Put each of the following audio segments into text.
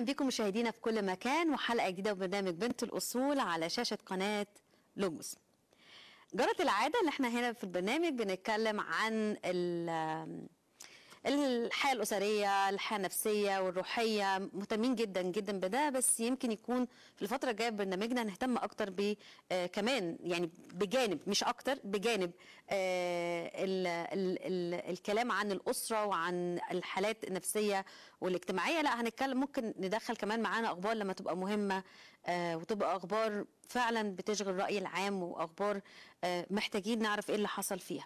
بكم مشاهدينا في كل مكان وحلقة جديدة وبرنامج بنت الأصول على شاشة قناة لوجوس جرت العادة اللي احنا هنا في البرنامج بنتكلم عن ال- الحياة الأسرية الحياة النفسية والروحية مهتمين جدا جدا بده بس يمكن يكون في الفترة الجاية ببرنامجنا نهتم أكتر ب آه، كمان يعني بجانب مش أكتر بجانب آه، ال ال ال الكلام عن الأسرة وعن الحالات النفسية والاجتماعية لا هنتكلم ممكن ندخل كمان معانا أخبار لما تبقى مهمة آه، وتبقى أخبار فعلا بتشغل الرأي العام وأخبار آه، محتاجين نعرف إيه اللي حصل فيها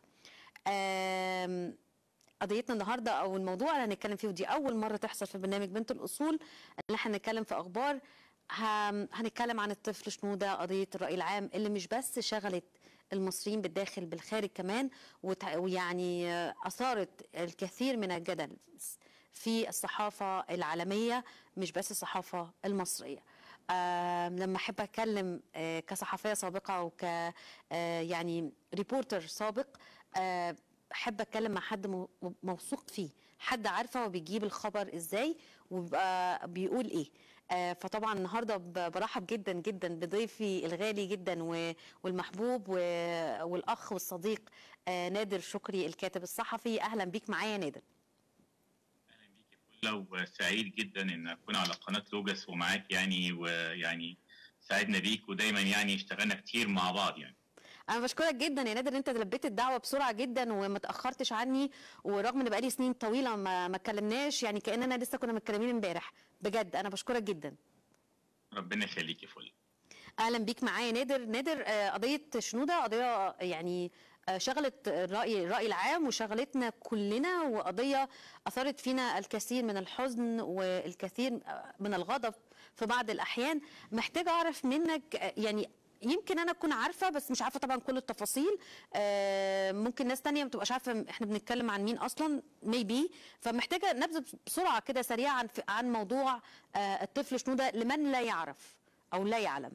آم، قضيتنا النهارده او الموضوع اللي هنتكلم فيه ودي اول مره تحصل في برنامج بنت الاصول اللي احنا هنتكلم في اخبار هم- هنتكلم عن الطفل شنوده قضيه الراي العام اللي مش بس شغلت المصريين بالداخل بالخارج كمان وتع- ويعني آه، اثارت الكثير من الجدل في الصحافه العالميه مش بس الصحافه المصريه آه لما احب اتكلم آه كصحفيه سابقه وك آه يعني ريبورتر سابق آه احب اتكلم مع حد مو- موثوق فيه حد عارفه هو بيجيب الخبر ازاي وبيبقى بيقول ايه آه فطبعا النهارده ب- برحب جدا جدا بضيفي الغالي جدا و- والمحبوب و- والاخ والصديق آه نادر شكري الكاتب الصحفي اهلا بيك معايا يا نادر اهلا بيك يا فله وسعيد جدا ان اكون على قناه لوجس ومعاك يعني ويعني سعدنا بيك ودايما يعني اشتغلنا كتير مع بعض يعني انا بشكرك جدا يا نادر ان انت لبيت الدعوه بسرعه جدا وما تاخرتش عني ورغم ان بقالي سنين طويله ما ما اتكلمناش يعني كاننا لسه كنا متكلمين امبارح بجد انا بشكرك جدا ربنا يخليك يا فل اهلا بيك معايا نادر نادر آه، قضيه شنوده قضيه يعني آه، شغلت الراي الراي العام وشغلتنا كلنا وقضيه اثارت فينا الكثير من الحزن والكثير آه، من الغضب في بعض الاحيان محتاجه اعرف منك آه، يعني يمكن انا اكون عارفه بس مش عارفه طبعا كل التفاصيل آه، ممكن ناس تانية ما تبقاش عارفه احنا بنتكلم عن مين اصلا ميبي فمحتاجه نبذه بسرعه كده سريعه عن عن موضوع آه، الطفل شنوده لمن لا يعرف او لا يعلم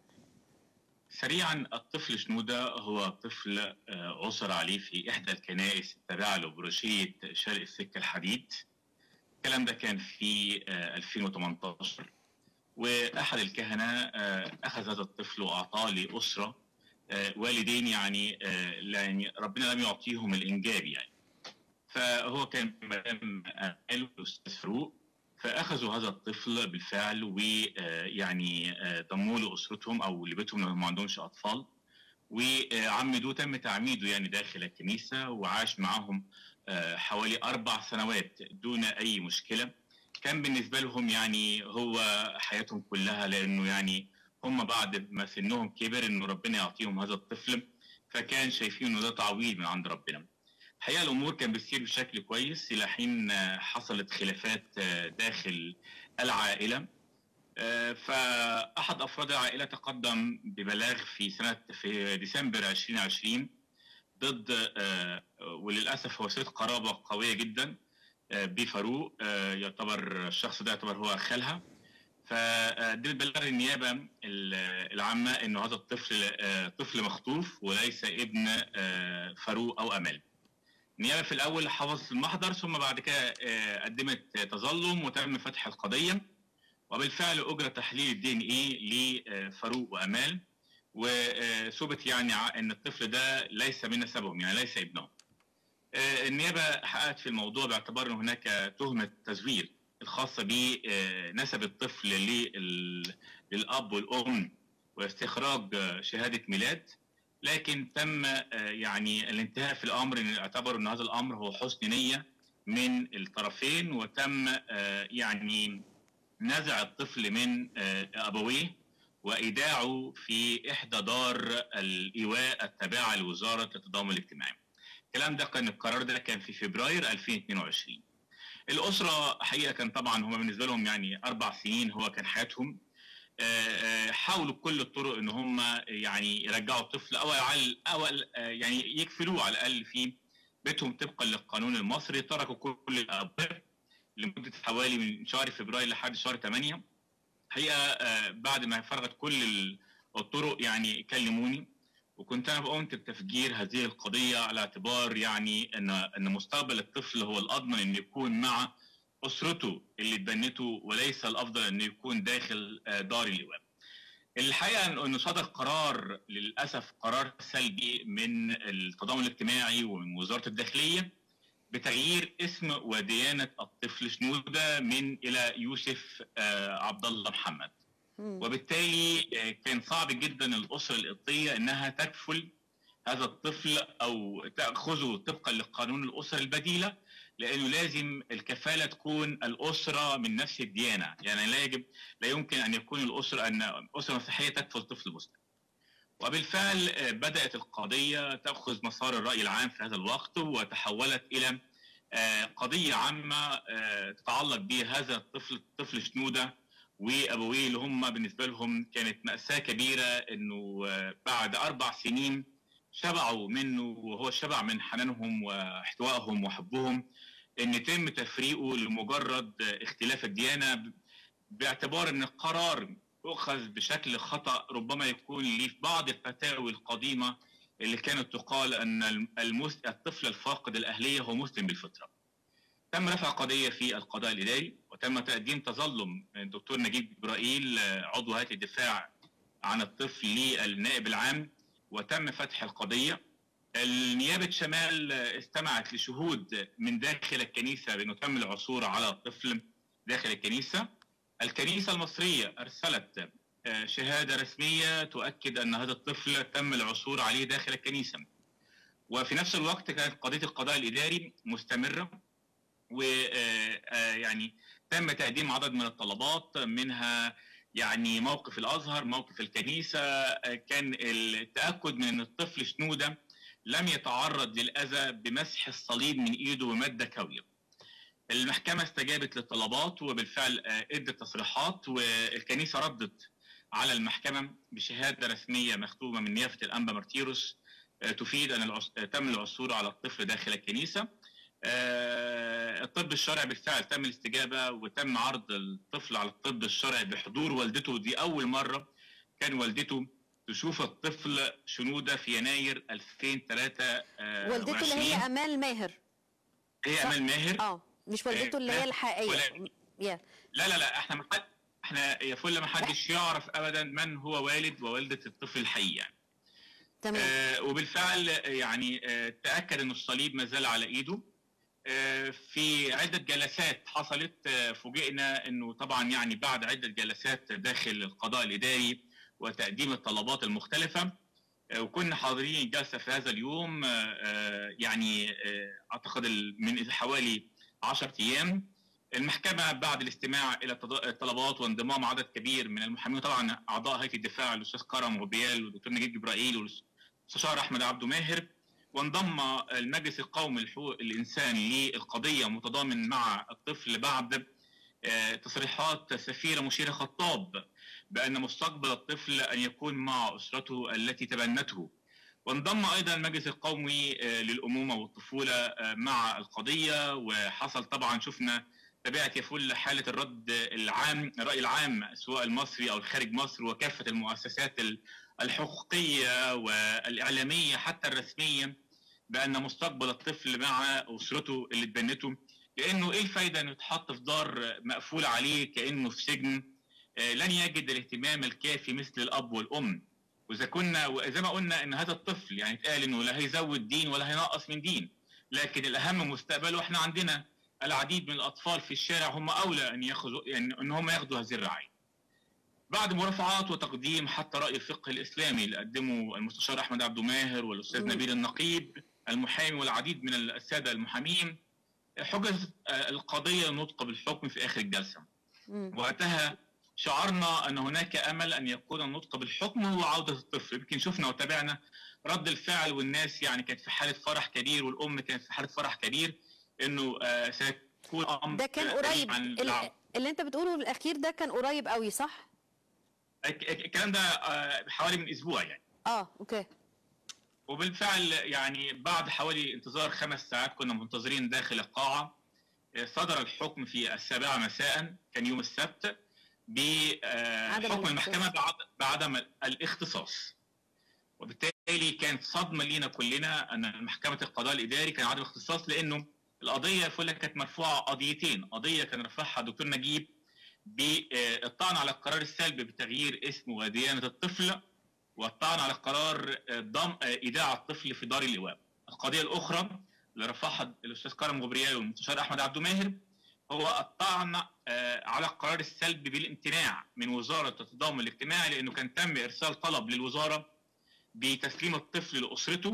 سريعا الطفل شنوده هو طفل آه، عثر عليه في احدى الكنائس التابعه لبروشيه شرق السكه الحديد الكلام ده كان في آه، 2018 واحد الكهنه آه، اخذ هذا الطفل واعطاه لاسره آه، والدين يعني آه، يعني ربنا لم يعطيهم الانجاب يعني فهو كان مدام امال والاستاذ فاروق فاخذوا هذا الطفل بالفعل ويعني ضموه لاسرتهم او لبيتهم لو ما عندهمش اطفال وعمدوه تم تعميده يعني داخل الكنيسه وعاش معهم آه، حوالي اربع سنوات دون اي مشكله كان بالنسبه لهم يعني هو حياتهم كلها لانه يعني هم بعد ما سنهم كبر انه ربنا يعطيهم هذا الطفل فكان شايفين انه ده تعويض من عند ربنا. الحقيقه الامور كانت بتسير بشكل كويس الى حين آه، حصلت خلافات آه، داخل العائله آه، فاحد افراد العائله تقدم ببلاغ في سنه في ديسمبر 2020 ضد آه، وللاسف هو صله قرابه قويه جدا آه، بفاروق آه، يعتبر الشخص ده يعتبر هو خالها فدي بتبلغ النيابه ال- العامه انه هذا الطفل آه، طفل مخطوف وليس ابن آه، فاروق او امال. النيابه في الاول حفظت المحضر ثم بعد كده آه، قدمت تظلم وتم فتح القضيه وبالفعل اجرى تحليل الدي ان اي لفاروق وامال وثبت يعني ع- ان الطفل ده ليس من نسبهم يعني ليس ابنهم. آه، النيابه حققت في الموضوع باعتبار ان هناك تهمه تزوير الخاصه بنسب الطفل لل- للاب والام واستخراج آه، شهاده ميلاد لكن تم آه، يعني الانتهاء في الامر ان اعتبروا ان هذا الامر هو حسن نيه من الطرفين وتم آه، يعني نزع الطفل من آه، ابويه وايداعه في احدى دار الايواء التابعه لوزاره التضامن الاجتماعي. الكلام ده كان القرار ده كان في فبراير 2022. الاسره حقيقه كان طبعا هم بالنسبه لهم يعني اربع سنين هو كان حياتهم آه، آه، حاولوا بكل الطرق ان هم يعني يرجعوا الطفل او على او يعني يكفلوه على الاقل في بيتهم طبقا للقانون المصري تركوا كل الابواب لمده حوالي من شهر فبراير لحد شهر 8 حقيقه آه، بعد ما فرغت كل ال- الطرق يعني كلموني وكنت انا قمت بتفجير هذه القضيه على اعتبار يعني ان ان مستقبل الطفل هو الاضمن ان يكون مع اسرته اللي اتبنته وليس الافضل انه يكون داخل دار اللواء. الحقيقه انه صدر قرار للاسف قرار سلبي من التضامن الاجتماعي ومن وزاره الداخليه بتغيير اسم وديانه الطفل شنوده من الى يوسف عبد الله محمد. وبالتالي كان صعب جدا الاسره القبطيه انها تكفل هذا الطفل او تاخذه طبقا لقانون الاسره البديله لانه لازم الكفاله تكون الاسره من نفس الديانه، يعني لا يجب لا يمكن ان يكون الاسره ان اسره مسيحيه تكفل طفل مسلم. وبالفعل بدات القضيه تاخذ مسار الراي العام في هذا الوقت وتحولت الى قضيه عامه تتعلق بهذا الطفل طفل شنوده وابويه اللي هم بالنسبه لهم كانت ماساه كبيره انه بعد اربع سنين شبعوا منه وهو شبع من حنانهم واحتوائهم وحبهم ان يتم تفريقه لمجرد اختلاف الديانه باعتبار ان القرار يؤخذ بشكل خطا ربما يكون ليه في بعض الفتاوي القديمه اللي كانت تقال ان الطفل الفاقد الاهليه هو مسلم بالفطره. تم رفع قضيه في القضاء الاداري وتم تقديم تظلم من الدكتور نجيب جبرائيل عضو هيئه الدفاع عن الطفل للنائب العام وتم فتح القضيه. النيابه شمال استمعت لشهود من داخل الكنيسه بانه تم العثور على الطفل داخل الكنيسه. الكنيسه المصريه ارسلت شهاده رسميه تؤكد ان هذا الطفل تم العثور عليه داخل الكنيسه. وفي نفس الوقت كانت قضيه القضاء الاداري مستمره ويعني تم تقديم عدد من الطلبات منها يعني موقف الازهر موقف الكنيسه كان التاكد من ان الطفل شنوده لم يتعرض للاذى بمسح الصليب من ايده بماده كاويه المحكمه استجابت للطلبات وبالفعل ادت تصريحات والكنيسه ردت على المحكمه بشهاده رسميه مختومه من نيافه الانبا مارتيروس تفيد ان تم العثور على الطفل داخل الكنيسه الطب الشرعي بالفعل تم الاستجابه وتم عرض الطفل على الطب الشرعي بحضور والدته دي اول مره كان والدته تشوف الطفل شنوده في يناير 2003 والدته اللي هي امال ماهر هي امال ماهر اه مش والدته اللي هي الحقيقيه لا لا لا احنا ما حد احنا يا فل ما حدش يعرف ابدا من هو والد ووالده الطفل الحقيقي يعني. تمام آه وبالفعل يعني آه تاكد ان الصليب ما زال على ايده في عدة جلسات حصلت فوجئنا انه طبعا يعني بعد عدة جلسات داخل القضاء الاداري وتقديم الطلبات المختلفة وكنا حاضرين الجلسة في هذا اليوم يعني اعتقد من حوالي 10 ايام المحكمة بعد الاستماع الى الطلبات وانضمام عدد كبير من المحامين طبعا اعضاء هيئة الدفاع الاستاذ كرم وبيال والدكتور نجيب جبرائيل والاستشار احمد عبده ماهر وانضم المجلس القومي لحقوق الانسان للقضيه متضامن مع الطفل بعد تصريحات سفيره مشيره خطاب بان مستقبل الطفل ان يكون مع اسرته التي تبنته. وانضم ايضا المجلس القومي للامومه والطفوله مع القضيه وحصل طبعا شفنا تابعت يفل حاله الرد العام الراي العام سواء المصري او الخارج مصر وكافه المؤسسات الحقوقيه والاعلاميه حتى الرسميه بان مستقبل الطفل مع اسرته اللي اتبنته لانه ايه الفايده انه يتحط في دار مقفول عليه كانه في سجن لن يجد الاهتمام الكافي مثل الاب والام واذا كنا وزي ما قلنا ان هذا الطفل يعني اتقال انه لا هيزود دين ولا هينقص من دين لكن الاهم مستقبله احنا عندنا العديد من الاطفال في الشارع هم اولى ان ياخذوا يعني ان هم ياخذوا هذه الرعايه بعد مرافعات وتقديم حتى راي الفقه الاسلامي اللي قدمه المستشار احمد عبد ماهر والاستاذ نبيل النقيب المحامي والعديد من الساده المحامين حجزت القضيه النطق بالحكم في اخر الجلسه. وقتها شعرنا ان هناك امل ان يكون النطق بالحكم هو عوده الطفل، يمكن شفنا وتابعنا رد الفعل والناس يعني كانت في حاله فرح كبير والام كانت في حاله فرح كبير انه سيكون امر ده كان قريب اللي انت بتقوله الاخير ده كان قريب قوي صح؟ الكلام ده حوالي من اسبوع يعني اه اوكي وبالفعل يعني بعد حوالي انتظار خمس ساعات كنا منتظرين داخل القاعة صدر الحكم في السابعة مساء كان يوم السبت بحكم المحكمة بعدم الاختصاص وبالتالي كانت صدمة لينا كلنا أن محكمة القضاء الإداري كان عدم اختصاص لأنه القضيه فولا كانت مرفوعه قضيتين قضيه كان رفعها الدكتور نجيب بالطعن على القرار السلبي بتغيير اسم وديانه الطفل والطعن على قرار ضم ايداع الطفل في دار اللواء القضيه الاخرى اللي رفعها الاستاذ كرم غبريال والمستشار احمد عبد الماهر هو الطعن على القرار السلبي بالامتناع من وزاره التضامن الاجتماعي لانه كان تم ارسال طلب للوزاره بتسليم الطفل لاسرته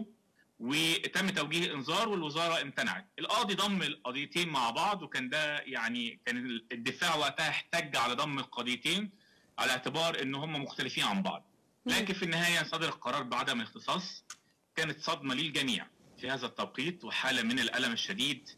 وتم توجيه انذار والوزاره امتنعت. القاضي ضم القضيتين مع بعض وكان ده يعني كان الدفاع وقتها احتج على ضم القضيتين على اعتبار ان هم مختلفين عن بعض. لكن في النهايه صدر القرار بعدم الاختصاص كانت صدمه للجميع في هذا التوقيت وحاله من الالم الشديد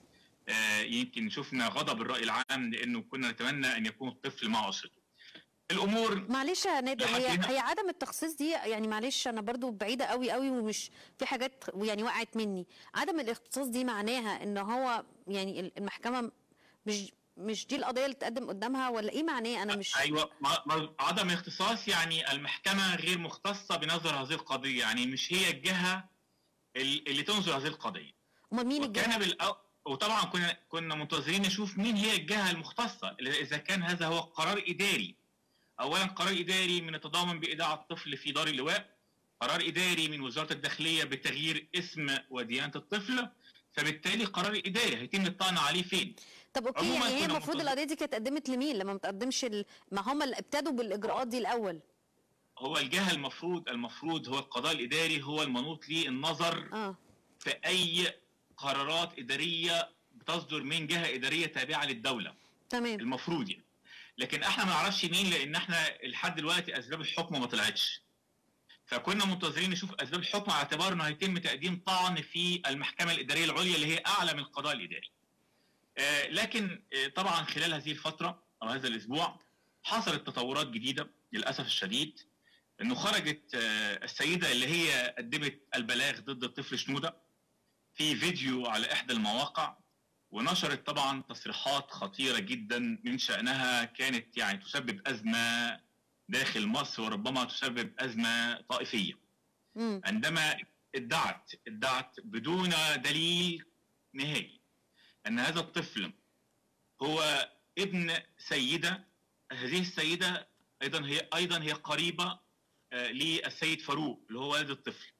يمكن شفنا غضب الراي العام لانه كنا نتمنى ان يكون الطفل مع اسرته. الامور معلش يا نادر هي هي عدم التخصيص دي يعني معلش انا برضو بعيده قوي قوي ومش في حاجات يعني وقعت مني عدم الاختصاص دي معناها ان هو يعني المحكمه مش مش دي القضيه اللي تقدم قدامها ولا ايه معناه انا مش ايوه عدم الاختصاص يعني المحكمه غير مختصه بنظر هذه القضيه يعني مش هي الجهه اللي تنظر هذه القضيه امال مين الجهه بالأو... وطبعا كنا كنا منتظرين نشوف مين هي الجهه المختصه اذا كان هذا هو قرار اداري اولا قرار اداري من التضامن بايداع الطفل في دار اللواء قرار اداري من وزاره الداخليه بتغيير اسم وديانه الطفل فبالتالي قرار اداري هيتم الطعن عليه فين طب اوكي يعني هي المفروض القضيه دي كانت اتقدمت لمين لما ما تقدمش ال... ما هم اللي ابتدوا بالاجراءات دي الاول هو الجهه المفروض المفروض هو القضاء الاداري هو المنوط ليه النظر آه. في اي قرارات اداريه بتصدر من جهه اداريه تابعه للدوله تمام المفروض يعني لكن احنا ما نعرفش مين لان احنا لحد دلوقتي اسباب الحكم ما طلعتش فكنا منتظرين نشوف اسباب الحكم على اعتبار انه هيتم تقديم طعن في المحكمه الاداريه العليا اللي هي اعلى من القضاء الاداري آه لكن آه طبعا خلال هذه الفتره او هذا الاسبوع حصلت تطورات جديده للاسف الشديد انه خرجت آه السيده اللي هي قدمت البلاغ ضد الطفل شنوده في فيديو على احدى المواقع ونشرت طبعا تصريحات خطيرة جدا من شأنها كانت يعني تسبب أزمة داخل مصر وربما تسبب أزمة طائفية مم. عندما ادعت ادعت بدون دليل نهائي أن هذا الطفل هو ابن سيدة هذه السيدة أيضا هي أيضا هي قريبة للسيد فاروق اللي هو والد الطفل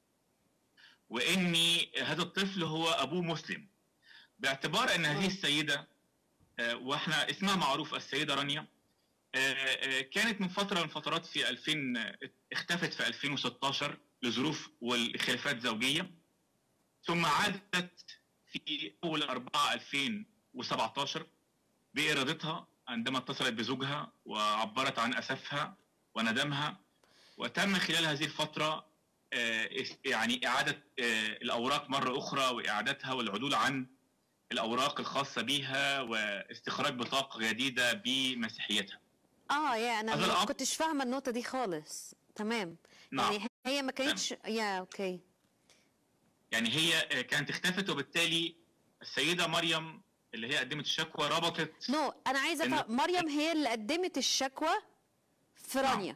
وإن هذا الطفل هو أبوه مسلم باعتبار ان هذه السيده واحنا اسمها معروف السيده رانيا كانت من فتره من فترات في 2000 اختفت في 2016 لظروف والخلافات زوجيه ثم عادت في اول 4 2017 بارادتها عندما اتصلت بزوجها وعبرت عن اسفها وندمها وتم خلال هذه الفتره يعني اعاده الاوراق مره اخرى واعادتها والعدول عن الاوراق الخاصه بيها واستخراج بطاقه جديده بمسيحيتها. اه يا انا ما كنتش فاهمه النقطه دي خالص تمام نعم. يعني هي ما كانتش يا اوكي يعني هي كانت اختفت وبالتالي السيده مريم اللي هي قدمت الشكوى ربطت نو no. انا عايزه افهم مريم هي اللي قدمت الشكوى في رانيا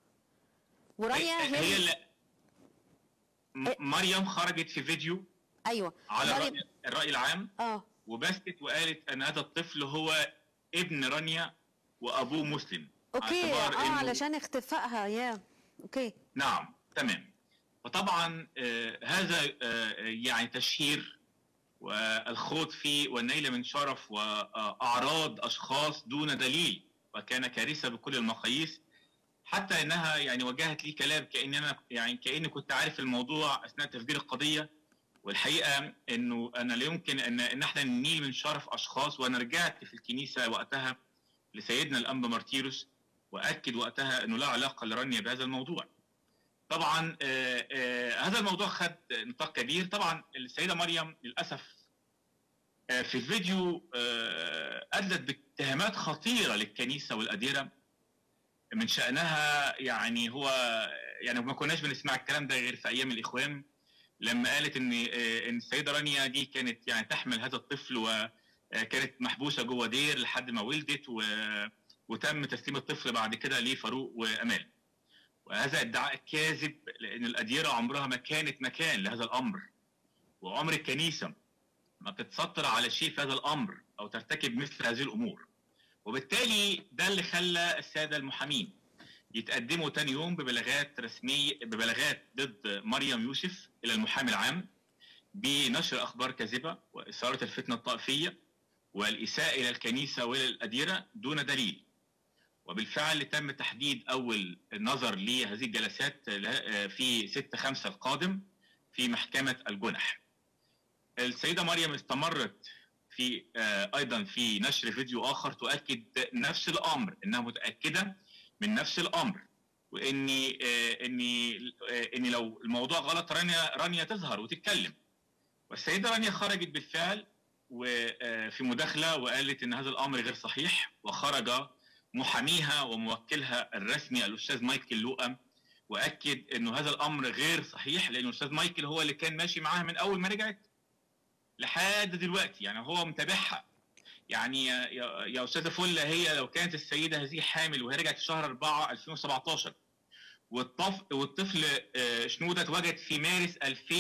ورانيا هي, هي اللي مريم خرجت في فيديو ايوه على مريم... الراي العام اه وبثت وقالت ان هذا الطفل هو ابن رانيا وابوه مسلم اوكي اه إنه... علشان اختفائها يا اوكي نعم تمام فطبعا آه هذا آه يعني تشهير والخوض في والنيل من شرف واعراض اشخاص دون دليل وكان كارثه بكل المقاييس حتى انها يعني وجهت لي كلام كان انا يعني كاني كنت عارف الموضوع اثناء تفجير القضيه والحقيقه انه انا لا يمكن ان ان احنا ننيل من شرف اشخاص وانا رجعت في الكنيسه وقتها لسيدنا الانبا مارتيروس واكد وقتها انه لا علاقه لرانيا بهذا الموضوع. طبعا آآ آآ هذا الموضوع خد نطاق كبير طبعا السيده مريم للاسف في الفيديو ادلت باتهامات خطيره للكنيسه والاديره من شانها يعني هو يعني ما كناش بنسمع الكلام ده غير في ايام الاخوان لما قالت ان ان السيده رانيا دي كانت يعني تحمل هذا الطفل وكانت محبوسه جوه دير لحد ما ولدت و وتم تسليم الطفل بعد كده لفاروق وامال. وهذا ادعاء كاذب لان الاديره عمرها ما كانت مكان لهذا الامر. وعمر الكنيسه ما بتتستر على شيء في هذا الامر او ترتكب مثل هذه الامور وبالتالي ده اللي خلى الساده المحامين يتقدموا تاني يوم ببلاغات رسميه ببلاغات ضد مريم يوسف الى المحامي العام بنشر اخبار كاذبه واثاره الفتنه الطائفيه والاساءه الى الكنيسه والى الاديره دون دليل وبالفعل تم تحديد اول نظر لهذه الجلسات في 6 5 القادم في محكمه الجنح. السيده مريم استمرت في ايضا في نشر فيديو اخر تؤكد نفس الامر انها متاكده من نفس الامر واني اني اني لو الموضوع غلط رانيا رانيا تظهر وتتكلم. والسيده رانيا خرجت بالفعل وفي مداخله وقالت ان هذا الامر غير صحيح وخرج محاميها وموكلها الرسمي الاستاذ مايكل لوقا واكد انه هذا الامر غير صحيح لان الاستاذ مايكل هو اللي كان ماشي معاها من اول ما رجعت لحد دلوقتي يعني هو متابعها يعني يا, يا استاذه فله هي لو كانت السيده هذه حامل وهي رجعت في شهر 4 2017 والطفل والطفل شنوده اتوجد في مارس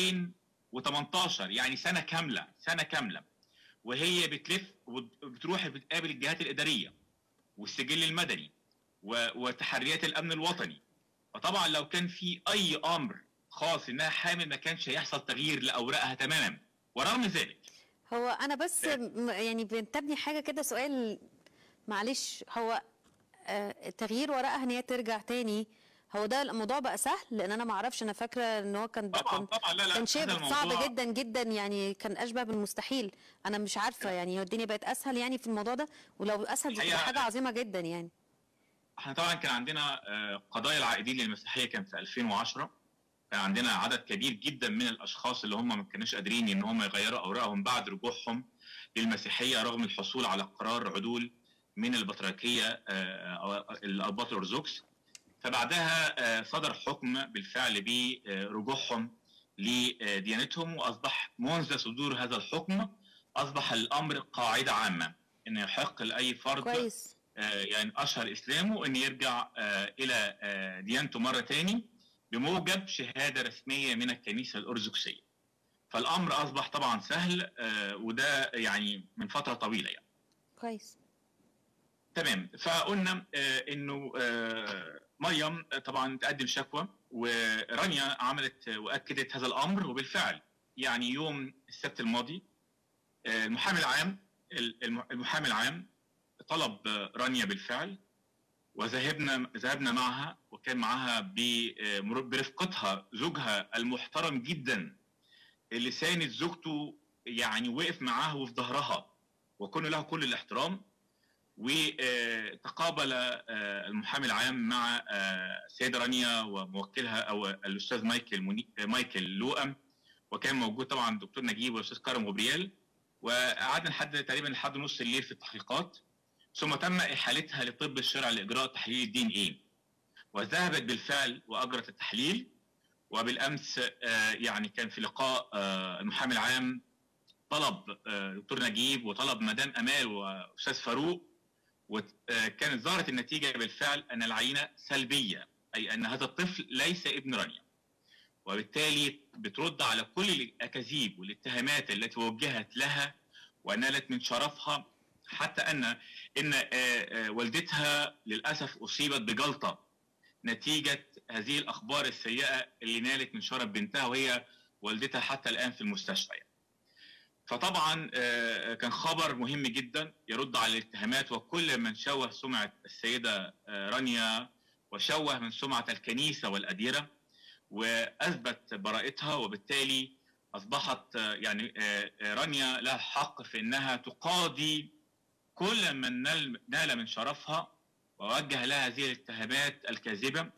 2018 يعني سنه كامله سنه كامله وهي بتلف وبتروح بتقابل الجهات الاداريه والسجل المدني وتحريات الامن الوطني فطبعا لو كان في اي امر خاص انها حامل ما كانش هيحصل تغيير لاوراقها تماما ورغم ذلك هو انا بس يعني بنتبني حاجه كده سؤال معلش هو تغيير ورقها ان هي ترجع تاني هو ده الموضوع بقى سهل لان انا ما اعرفش انا فاكره ان هو كان طبعا كان, طبعا لا لا كان شيء صعب جدا جدا يعني كان اشبه بالمستحيل انا مش عارفه يعني هو الدنيا بقت اسهل يعني في الموضوع ده ولو اسهل دي حاجه عظيمه جدا يعني احنا طبعا كان عندنا قضايا العائدين للمسيحيه كان في 2010 كان عندنا عدد كبير جدا من الاشخاص اللي هم ما كانوش قادرين ان هم يغيروا اوراقهم بعد رجوعهم للمسيحيه رغم الحصول على قرار عدول من البطريركيه الاباط الارثوذكس فبعدها صدر حكم بالفعل برجوعهم لديانتهم واصبح منذ صدور هذا الحكم اصبح الامر قاعده عامه ان يحق لاي فرد كويس. يعني اشهر اسلامه ان يرجع الى ديانته مره تاني بموجب شهاده رسميه من الكنيسه الارثوذكسيه. فالامر اصبح طبعا سهل وده يعني من فتره طويله يعني. كويس. تمام فقلنا انه مريم طبعا تقدم شكوى ورانيا عملت واكدت هذا الامر وبالفعل يعني يوم السبت الماضي المحامي العام المحامي العام طلب رانيا بالفعل وذهبنا ذهبنا معها وكان معها برفقتها زوجها المحترم جدا اللي ساند زوجته يعني وقف معاها وفي ظهرها وكنا له كل الاحترام وتقابل المحامي العام مع السيده رانيا وموكلها او الاستاذ مايكل مني... مايكل لوقم وكان موجود طبعا الدكتور نجيب والاستاذ كرم غبريال وقعدنا لحد تقريبا لحد نص الليل في التحقيقات ثم تم احالتها لطب الشرع لاجراء تحليل الدي ان ايه وذهبت بالفعل واجرت التحليل وبالامس يعني كان في لقاء المحامي العام طلب دكتور نجيب وطلب مدام امال واستاذ فاروق وكانت ظهرت النتيجه بالفعل ان العينه سلبيه اي ان هذا الطفل ليس ابن رانيا وبالتالي بترد على كل الاكاذيب والاتهامات التي وجهت لها ونالت من شرفها حتى ان ان والدتها للاسف اصيبت بجلطه نتيجه هذه الاخبار السيئه اللي نالت من شرف بنتها وهي والدتها حتى الان في المستشفى يعني. فطبعا كان خبر مهم جدا يرد على الاتهامات وكل من شوه سمعه السيده رانيا وشوه من سمعه الكنيسه والاديره واثبت براءتها وبالتالي اصبحت يعني رانيا لها حق في انها تقاضي كل من نال من شرفها ووجه لها هذه الاتهامات الكاذبه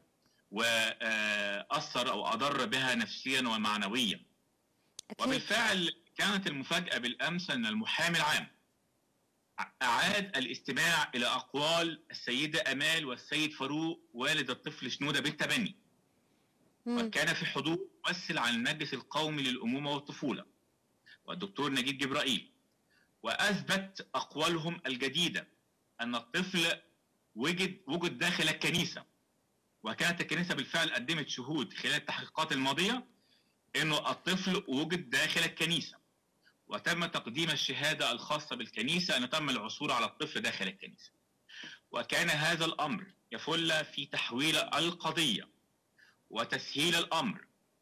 واثر او اضر بها نفسيا ومعنويا أكيد. وبالفعل كانت المفاجاه بالامس ان المحامي العام اعاد الاستماع الى اقوال السيده امال والسيد فاروق والد الطفل شنوده بالتبني وكان في حضور ممثل عن المجلس القومي للامومه والطفوله والدكتور نجيب جبرائيل واثبت اقوالهم الجديده ان الطفل وجد وجد داخل الكنيسه وكانت الكنيسه بالفعل قدمت شهود خلال التحقيقات الماضيه انه الطفل وجد داخل الكنيسه وتم تقديم الشهادة الخاصة بالكنيسة أن تم العثور على الطفل داخل الكنيسة وكان هذا الأمر يفل في تحويل القضية وتسهيل الأمر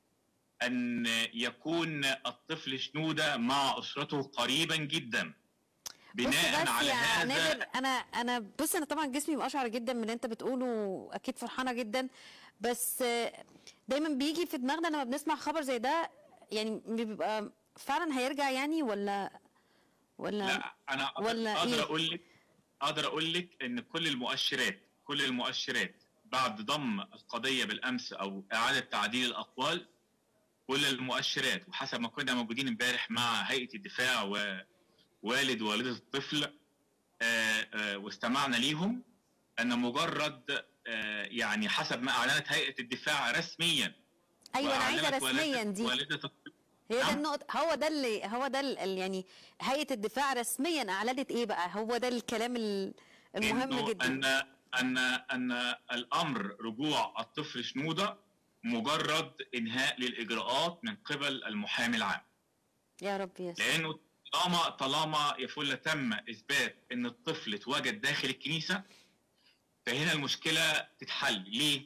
أن يكون الطفل شنودة مع أسرته قريبا جدا بناء على يا هذا نادر انا انا بص انا طبعا جسمي مقشعر جدا من اللي انت بتقوله اكيد فرحانه جدا بس آه، دايما بيجي في دماغنا لما بنسمع خبر زي ده يعني بيبقى فعلا هيرجع يعني ولا ولا لا انا أقدر- ولا اقدر إيه؟ اقول لك اقدر اقول لك ان كل المؤشرات كل المؤشرات بعد ضم القضيه بالامس او اعاده تعديل الاقوال كل المؤشرات وحسب ما كنا موجودين امبارح مع هيئه الدفاع ووالد ووالده الطفل آه، آه، واستمعنا ليهم ان مجرد آه، يعني حسب ما اعلنت هيئه الدفاع رسميا ايوه انا عايزه وأعلنت رسميا والدة- دي والده الطفل هي ده نعم. النقطة هو ده اللي هو ده ال- ال- يعني هيئة الدفاع رسميا أعلنت إيه بقى؟ هو ده الكلام ال- المهم إنه جدا ان ان ان الامر رجوع الطفل شنوده مجرد انهاء للاجراءات من قبل المحامي العام يا رب يسر لانه طالما طالما يفل تم اثبات ان الطفل اتوجد داخل الكنيسه فهنا المشكله تتحل ليه؟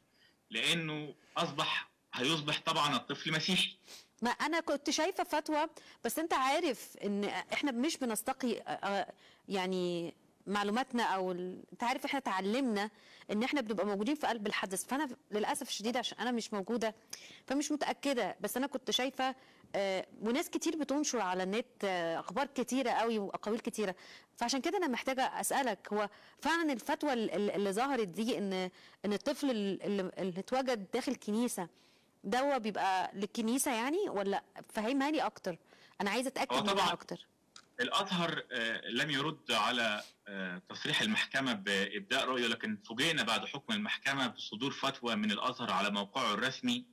لانه اصبح هيصبح طبعا الطفل مسيحي ما أنا كنت شايفة فتوى بس أنت عارف إن إحنا مش بنستقي آه، آه، يعني معلوماتنا أو ال... أنت عارف إحنا اتعلمنا إن إحنا بنبقى موجودين في قلب الحدث فأنا للأسف الشديد عشان أنا مش موجودة فمش متأكدة بس أنا كنت شايفة آه، وناس كتير بتنشر على النت آه، أخبار كتيرة قوي وأقاويل كتيرة فعشان كده أنا محتاجة أسألك هو فعلا الفتوى ال- ال- اللي ظهرت دي إن إن الطفل ال- اللي اللي اتوجد داخل كنيسة ده هو بيبقى للكنيسه يعني ولا فهمها لي اكتر انا عايزه اتاكد هو منها طبعاً اكتر الازهر آه، لم يرد على آه، تصريح المحكمه بابداء رؤيه لكن فوجئنا بعد حكم المحكمه بصدور فتوى من الازهر على موقعه الرسمي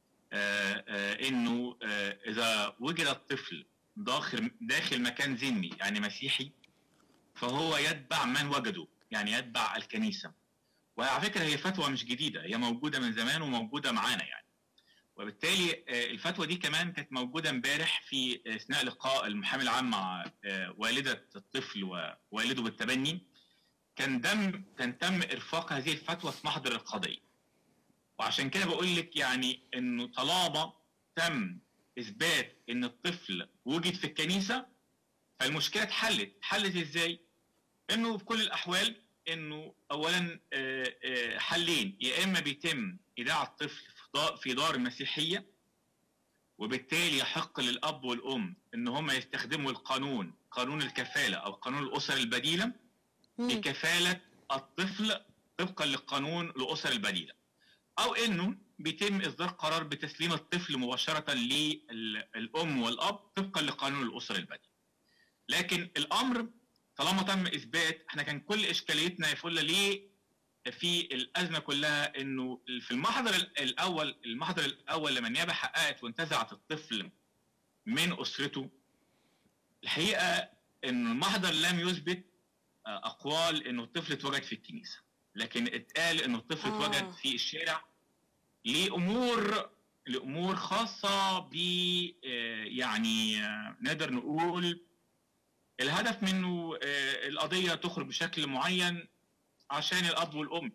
آه، آه، انه آه، اذا وجد الطفل داخل داخل مكان ذمي يعني مسيحي فهو يتبع من وجده يعني يتبع الكنيسه وعلى فكره هي فتوى مش جديده هي موجوده من زمان وموجوده معانا يعني وبالتالي آه، الفتوى دي كمان كانت موجوده امبارح في اثناء لقاء المحامي العام مع آه، والده الطفل ووالده بالتبني كان دم كان تم ارفاق هذه الفتوى في محضر القضيه وعشان كده بقول لك يعني انه طالما تم اثبات ان الطفل وجد في الكنيسه فالمشكله اتحلت اتحلت ازاي انه في كل الاحوال انه اولا آه، آه، حلين يا اما بيتم ايداع الطفل في دار- في دار المسيحيه وبالتالي يحق للاب والام ان هم يستخدموا القانون قانون الكفاله او قانون الاسر البديله مم. لكفاله الطفل طبقا للقانون الاسر البديله او انه بيتم اصدار قرار بتسليم الطفل مباشره للام والاب طبقا لقانون الاسر البديله لكن الامر طالما تم اثبات احنا كان كل اشكاليتنا يفل ليه في الازمه كلها انه في المحضر الاول المحضر الاول لما النيابه حققت وانتزعت الطفل من اسرته الحقيقه ان المحضر لم يثبت آه، اقوال انه الطفل اتوجد في الكنيسه لكن اتقال انه الطفل آه. اتوجد في الشارع لامور لامور خاصه ب آه، يعني آه، نقدر نقول الهدف منه آه، القضيه تخرج بشكل معين عشان الاب والام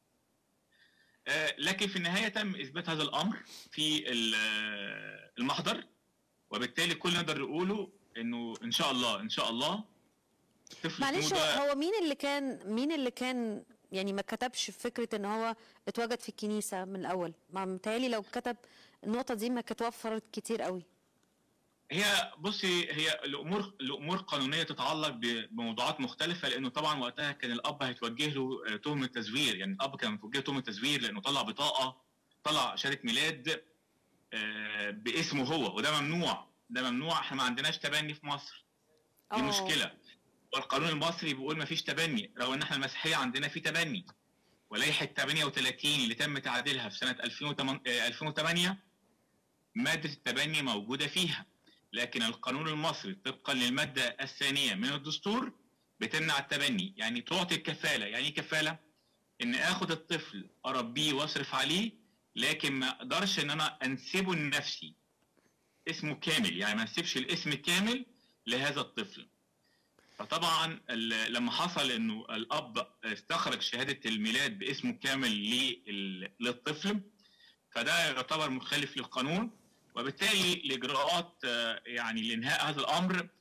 آه، لكن في النهايه تم اثبات هذا الامر في ال- آه، المحضر وبالتالي كل نقدر نقوله انه ان شاء الله ان شاء الله طفل معلش اسمه ده- هو هو مين اللي كان مين اللي كان يعني ما كتبش فكره ان هو اتوجد في الكنيسه من الاول ما متهيألي لو كتب النقطه دي ما كانت وفرت كتير قوي هي بصي هي الامور الامور قانونيه تتعلق ب- بموضوعات مختلفه لانه طبعا وقتها كان الاب هيتوجه له آه، تهمه تزوير يعني الاب كان متوجه له تهمه تزوير لانه طلع بطاقه طلع شهاده ميلاد آه، باسمه هو وده ممنوع ده ممنوع احنا ما عندناش تبني في مصر دي آه. مشكله والقانون المصري بيقول ما فيش تبني رغم ان احنا المسيحيه عندنا في تبني ولائحه 38 اللي تم تعديلها في سنه 2008 آه، 2008 ماده التبني موجوده فيها لكن القانون المصري طبقا للماده الثانيه من الدستور بتمنع التبني يعني تعطي الكفاله يعني ايه كفاله ان اخد الطفل اربيه واصرف عليه لكن ما اقدرش ان انا انسبه لنفسي اسمه كامل يعني ما نسيبش الاسم كامل لهذا الطفل فطبعا ال- لما حصل انه الاب استخرج شهاده الميلاد باسمه كامل لل- للطفل فده يعتبر مخالف للقانون وبالتالي الاجراءات آه، يعني لانهاء هذا الامر آه،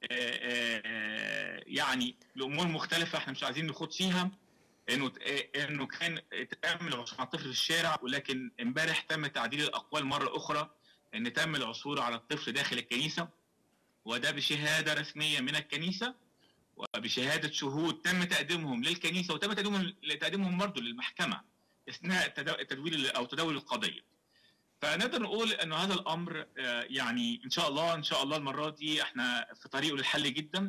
آه، يعني لامور مختلفه احنا مش عايزين نخوض فيها انه آه، انه كان تم العثور على الطفل في الشارع ولكن امبارح تم تعديل الاقوال مره اخرى ان تم العثور على الطفل داخل الكنيسه وده بشهاده رسميه من الكنيسه وبشهاده شهود تم تقديمهم للكنيسه وتم تقديمهم تقديمهم برضه للمحكمه اثناء تدا- تدوير او تداول القضيه. فنقدر نقول انه هذا الامر آه، يعني ان شاء الله ان شاء الله المره دي احنا في طريقه للحل جدا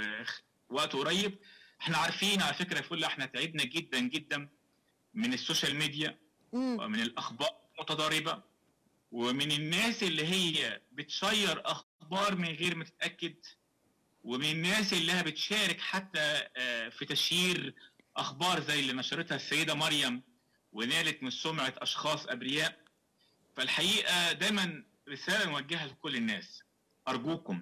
ووقت قريب احنا عارفين على فكره يا فل احنا تعبنا جدا جدا من السوشيال ميديا مم. ومن الاخبار المتضاربه ومن الناس اللي هي بتشير اخبار من غير ما تتاكد ومن الناس اللي هي بتشارك حتى آه، في تشهير اخبار زي اللي نشرتها السيده مريم ونالت من سمعه اشخاص ابرياء فالحقيقه دايما رساله نوجهها لكل الناس ارجوكم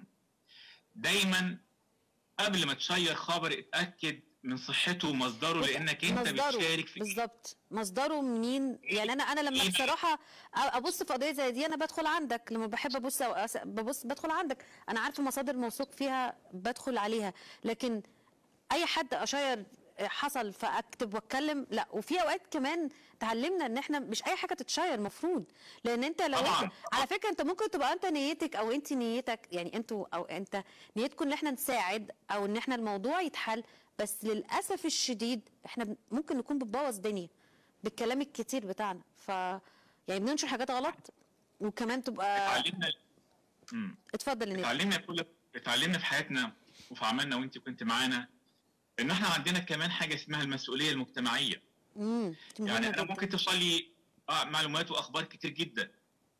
دايما قبل ما تشير خبر اتاكد من صحته ومصدره بص، لانك انت مصدره بتشارك في بالظبط مصدره منين يعني انا انا لما إيه؟ بصراحه أ- ابص في قضيه زي دي انا بدخل عندك لما بحب ابص أو أس- ببص بدخل عندك انا عارفه مصادر موثوق فيها بدخل عليها لكن اي حد اشير حصل فاكتب واتكلم لا وفي اوقات كمان اتعلمنا ان احنا مش اي حاجه تتشير المفروض لان انت لو طبعاً. انت على فكره انت ممكن تبقى انت نيتك او انت نيتك يعني انتوا او انت نيتكم ان احنا نساعد او ان احنا الموضوع يتحل بس للاسف الشديد احنا بن- ممكن نكون بنبوظ دنيا بالكلام الكتير بتاعنا ف يعني بننشر حاجات غلط وكمان تبقى اتعلمنا مم. اتفضل يا نيت. اتعلمنا كل اتعلمنا في حياتنا وفي عملنا وانت كنت معانا ان احنا عندنا كمان حاجه اسمها المسؤوليه المجتمعيه امم يعني انا ممكن توصل لي آه معلومات واخبار كتير جدا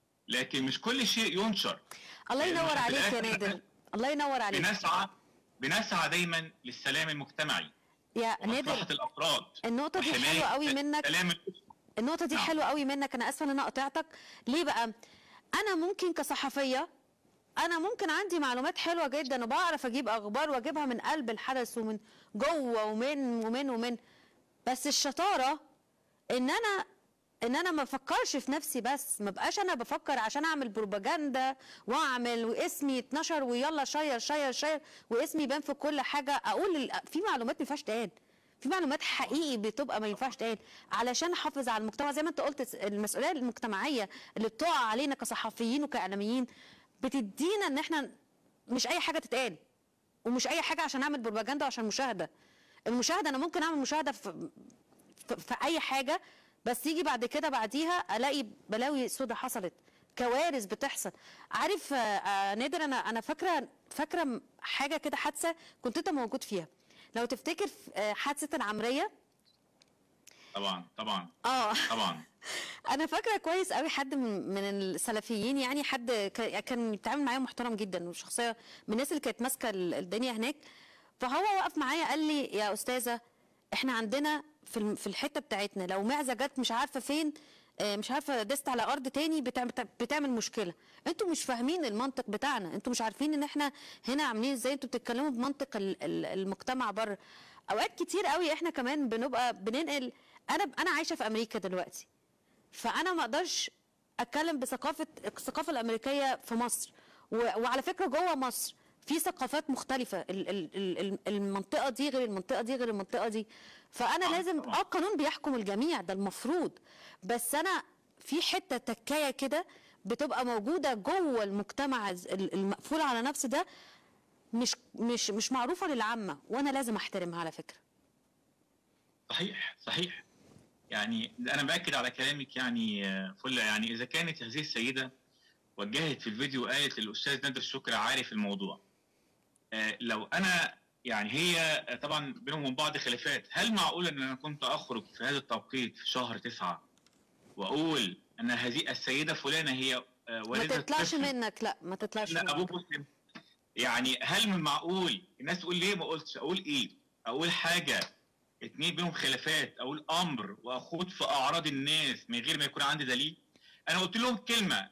لكن مش كل شيء ينشر الله لأن ينور إحنا في عليك يا الآخر نادر الله ينور عليك بنسعى بنسعى دايما للسلام المجتمعي يا نادر ومصلحه الافراد النقطة دي وحماية حلوة قوي منك سلام الأسرة. النقطة دي نعم. حلوة قوي منك أنا آسفة إن أنا قطعتك ليه بقى؟ أنا ممكن كصحفية أنا ممكن عندي معلومات حلوة جدا وبعرف أجيب أخبار وأجيبها من قلب الحدث ومن جوه ومن ومن ومن بس الشطارة إن أنا ان انا ما افكرش في نفسي بس ما بقاش انا بفكر عشان اعمل بروباجندا واعمل واسمي يتنشر ويلا شير شير شير واسمي يبان في كل حاجه اقول ال- في معلومات ما ينفعش تقال في معلومات حقيقي بتبقى ما ينفعش تقال علشان احافظ على المجتمع زي ما انت قلت المسؤوليه المجتمعيه اللي بتقع علينا كصحفيين وكاعلاميين بتدينا ان احنا مش اي حاجه تتقال ومش اي حاجه عشان اعمل بروباجندا وعشان مشاهده المشاهده انا ممكن اعمل مشاهده في في, في اي حاجه بس يجي بعد كده بعديها الاقي بلاوي سودة حصلت كوارث بتحصل عارف آه، آه، نادر انا انا فاكره فاكره م- حاجه كده حادثه كنت انت موجود فيها لو تفتكر في، آه، حادثه العمريه طبعا طبعا اه طبعا انا فاكره كويس قوي حد من من السلفيين يعني حد ك- كان بيتعامل معايا محترم جدا وشخصيه من الناس اللي كانت ماسكه ال- الدنيا هناك فهو وقف معايا قال لي يا استاذه احنا عندنا في الم- في الحته بتاعتنا لو معزه جت مش عارفه فين آه، مش عارفه دست على ارض تاني بتع- بتع- بتعمل مشكله انتوا مش فاهمين المنطق بتاعنا انتوا مش عارفين ان احنا هنا عاملين ازاي انتوا بتتكلموا بمنطق ال- ال- المجتمع بره اوقات كتير قوي احنا كمان بنبقى بننقل انا انا عايشه في امريكا دلوقتي فانا ما اقدرش اتكلم بثقافه الثقافه الامريكيه في مصر و... وعلى فكره جوه مصر في ثقافات مختلفه ال... ال... ال... ال- المنطقه دي غير المنطقه دي غير المنطقه دي فانا طبعاً، لازم طبعاً. اه القانون بيحكم الجميع ده المفروض بس انا في حته تكايه كده بتبقى موجوده جوه المجتمع الز- ال- المقفول على نفسه ده مش مش مش معروفه للعامه وانا لازم احترمها على فكره صحيح صحيح يعني ده انا باكد على كلامك يعني آه، فله يعني اذا كانت هذه السيده وجهت في الفيديو قالت للاستاذ نادر شكري عارف الموضوع آه، لو انا يعني هي آه، طبعا بينهم وبين بعض خلافات هل معقول ان انا كنت اخرج في هذا التوقيت في شهر تسعة واقول ان هذه السيده فلانه هي آه، ما والده تطلعش طفل منك لا ما تطلعش لا منك. ابوه مسلم يعني هل من معقول الناس تقول ليه ما قلتش اقول ايه اقول حاجه اتنين بينهم خلافات اقول امر واخوض في اعراض الناس من غير ما يكون عندي دليل انا قلت لهم كلمه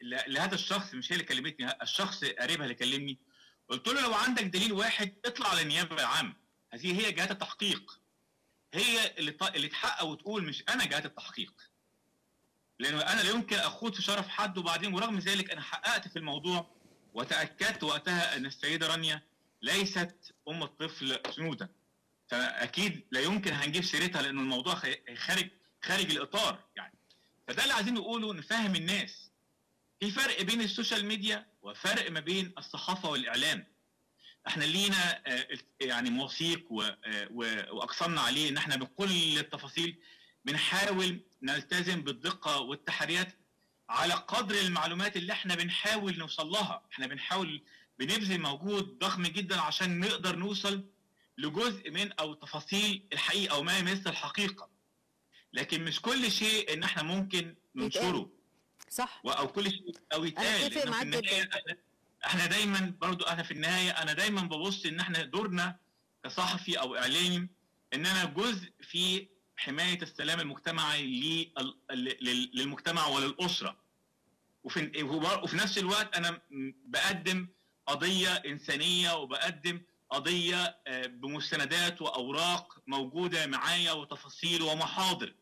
ل- لهذا الشخص مش هي اللي كلمتني الشخص قريبها اللي كلمني قلت له لو عندك دليل واحد اطلع على النيابه العامه هذه هي جهات التحقيق هي اللي ط- اللي تحقق وتقول مش انا جهات التحقيق لانه انا لا يمكن اخوض في شرف حد وبعدين ورغم ذلك انا حققت في الموضوع وتاكدت وقتها ان السيده رانيا ليست ام الطفل سنوده فاكيد لا يمكن هنجيب سيرتها لانه الموضوع خ- خارج خارج الاطار يعني فده اللي عايزين نقوله نفهم الناس في فرق بين السوشيال ميديا وفرق ما بين الصحافه والاعلام احنا لينا آه، يعني مواثيق و- آه، و- واقسمنا عليه ان احنا بكل التفاصيل بنحاول نلتزم بالدقه والتحريات على قدر المعلومات اللي احنا بنحاول نوصل لها احنا بنحاول بنبذل مجهود ضخم جدا عشان نقدر نوصل لجزء من او تفاصيل الحقيقه او ما يمس الحقيقه لكن مش كل شيء ان احنا ممكن ننشره صح و- او كل شيء او يتقال أتفق لأنه في معاك النهاية جداً. احنا- احنا دايما برضو انا في النهايه انا دايما ببص ان احنا دورنا كصحفي او اعلامي ان انا جزء في حمايه السلام المجتمعي لل- لل- للمجتمع وللاسره وفي وفي نفس الوقت انا م- بقدم قضيه انسانيه وبقدم قضيه آه، بمستندات واوراق موجوده معايا وتفاصيل ومحاضر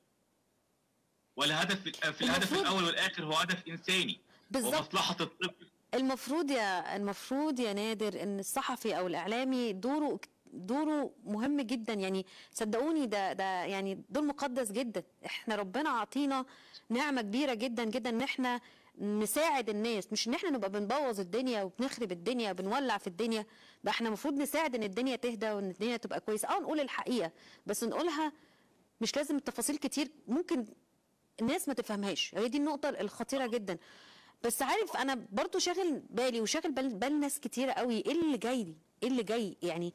والهدف في الهدف المفروض- الاول والاخر هو هدف انساني بالظبط ومصلحه الطفل المفروض يا المفروض يا نادر ان الصحفي او الاعلامي دوره دوره مهم جدا يعني صدقوني ده ده يعني دور مقدس جدا احنا ربنا عطينا نعمه كبيره جدا جدا ان احنا نساعد الناس مش ان احنا نبقى بنبوظ الدنيا وبنخرب الدنيا بنولع في الدنيا ده احنا المفروض نساعد ان الدنيا تهدى وان الدنيا تبقى كويسه اه نقول الحقيقه بس نقولها مش لازم التفاصيل كتير ممكن الناس ما تفهمهاش هي دي النقطه الخطيره جدا بس عارف انا برضو شاغل بالي وشاغل بال, بال ناس كتيره قوي ايه اللي جاي دي ايه اللي جاي يعني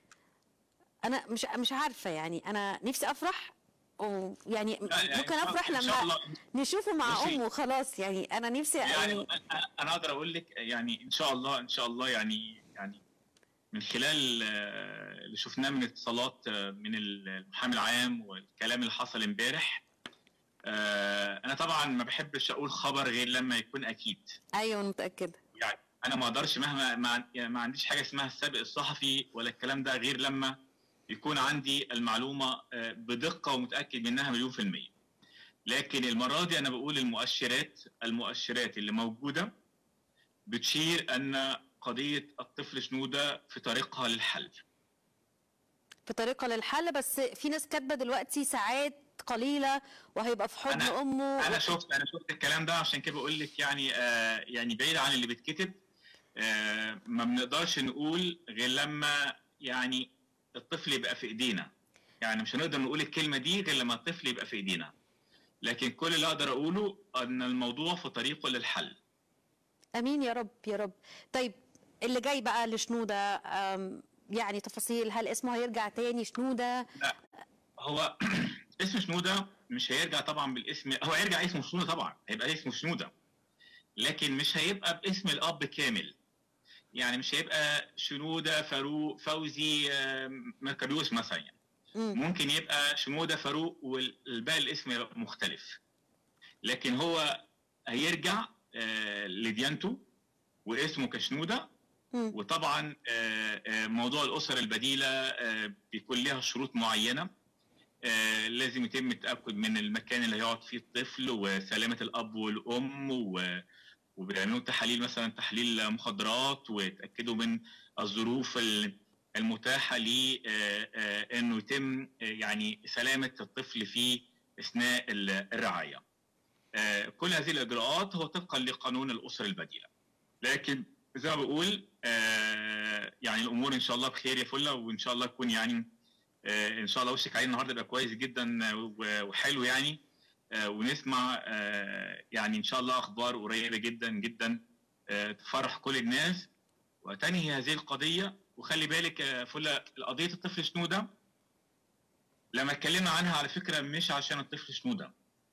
انا مش مش عارفه يعني انا نفسي افرح ويعني يعني ممكن إن شاء- افرح إن شاء لما الله نشوفه مع بصي. امه خلاص يعني انا نفسي يعني يعني أنا- انا اقدر اقول لك يعني ان شاء الله ان شاء الله يعني يعني من خلال آه، اللي شفناه من اتصالات آه، من المحامي العام والكلام اللي حصل امبارح آه، انا طبعا ما بحبش اقول خبر غير لما يكون اكيد ايوه انا متاكده يعني انا ما اقدرش مهما ما, يعني ما عنديش حاجه اسمها السابق الصحفي ولا الكلام ده غير لما يكون عندي المعلومه آه، بدقه ومتاكد منها مليون في الميه لكن المره دي انا بقول المؤشرات المؤشرات اللي موجوده بتشير ان قضيه الطفل شنوده في طريقها للحل في طريقه للحل بس في ناس كاتبه دلوقتي ساعات قليله وهيبقى في حضن أنا- امه انا شفت انا شفت الكلام ده عشان كده بقول لك يعني آه يعني بعيد عن اللي بيتكتب آه ما بنقدرش نقول غير لما يعني الطفل يبقى في ايدينا يعني مش هنقدر نقول الكلمه دي غير لما الطفل يبقى في ايدينا لكن كل اللي اقدر اقوله ان الموضوع في طريقه للحل امين يا رب يا رب طيب اللي جاي بقى لشنوده أم، يعني تفاصيل هل اسمه هيرجع تاني شنوده هو اسم شنوده مش هيرجع طبعا بالاسم هو هيرجع اسمه شنوده طبعا هيبقى اسمه شنوده لكن مش هيبقى باسم الاب كامل يعني مش هيبقى شنوده فاروق فوزي آم، مكريوس مثلا يعني مم. ممكن يبقى شنوده فاروق والباقي الاسم يبقى مختلف لكن هو هيرجع آه، لديانته واسمه كشنوده مم. وطبعا آه، آه، موضوع الاسر البديله آه، بيكون لها شروط معينه آه، لازم يتم التاكد من المكان اللي هيقعد فيه الطفل وسلامه الاب والام و- وبيعملوا تحاليل مثلا تحليل مخدرات ويتاكدوا من الظروف ال- المتاحه ل انه يتم آه، يعني سلامه الطفل في اثناء ال- الرعايه. آه، كل هذه الاجراءات هو طبقا لقانون الاسر البديله. لكن زي ما بقول آه، يعني الامور ان شاء الله بخير يا فله وان شاء الله تكون يعني آه، ان شاء الله وشك عليه النهارده يبقى كويس جدا و- وحلو يعني آه، ونسمع آه، يعني ان شاء الله اخبار قريبه جدا جدا آه، تفرح كل الناس وتنهي هذه القضيه وخلي بالك يا فله قضيه الطفل شنوده لما اتكلمنا عنها على فكره مش عشان الطفل شنوده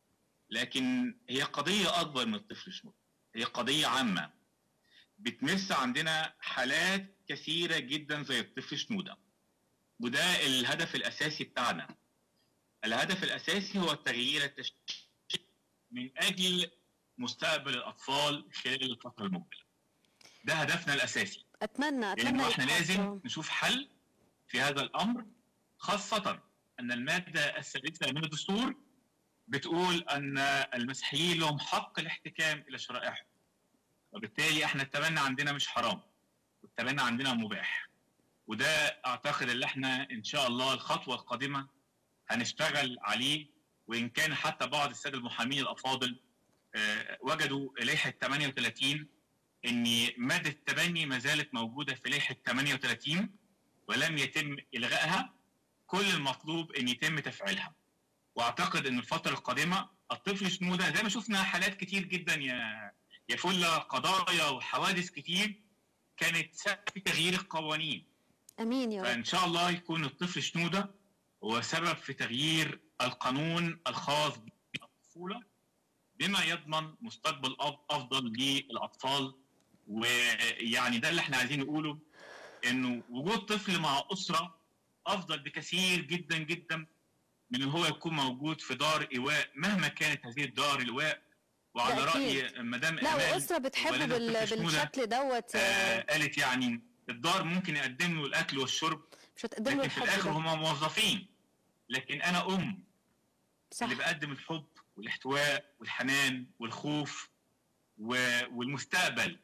لكن هي قضيه اكبر من الطفل شنوده هي قضيه عامه بتمس عندنا حالات كثيره جدا زي الطفل شنوده وده الهدف الاساسي بتاعنا الهدف الاساسي هو تغيير التشخيص من اجل مستقبل الاطفال خلال الفتره المقبله ده هدفنا الاساسي اتمنى اتمنى لانه احنا يتحقق. لازم نشوف حل في هذا الامر خاصه ان الماده السادسه من الدستور بتقول ان المسيحيين لهم حق الاحتكام الى شرائعهم وبالتالي احنا التبني عندنا مش حرام والتبني عندنا مباح وده اعتقد ان احنا ان شاء الله الخطوه القادمه هنشتغل عليه وان كان حتى بعض الساده المحامين الافاضل آه، وجدوا لائحه 38 ان ماده التبني ما زالت موجوده في لائحه 38 ولم يتم الغائها كل المطلوب ان يتم تفعيلها واعتقد ان الفتره القادمه الطفل شنوده زي ما شفنا حالات كتير جدا يا يا فله قضايا وحوادث كتير كانت سبب في تغيير القوانين امين يا رب فان شاء الله يكون الطفل شنوده هو سبب في تغيير القانون الخاص بالطفوله بما يضمن مستقبل أف- افضل للاطفال ويعني ده اللي احنا عايزين نقوله انه وجود طفل مع اسره افضل بكثير جدا جدا من ان هو يكون موجود في دار ايواء مهما كانت هذه الدار الايواء وعلى ده راي أكيد. مدام لا امال واسره بتحبه والدة بال... الطفل شنودة، بالشكل دوت آه آه، قالت يعني الدار ممكن يقدم له الاكل والشرب مش هتقدم له لكن في الحب الاخر ده هم موظفين لكن انا ام صح اللي بقدم الحب والاحتواء والحنان والخوف و- والمستقبل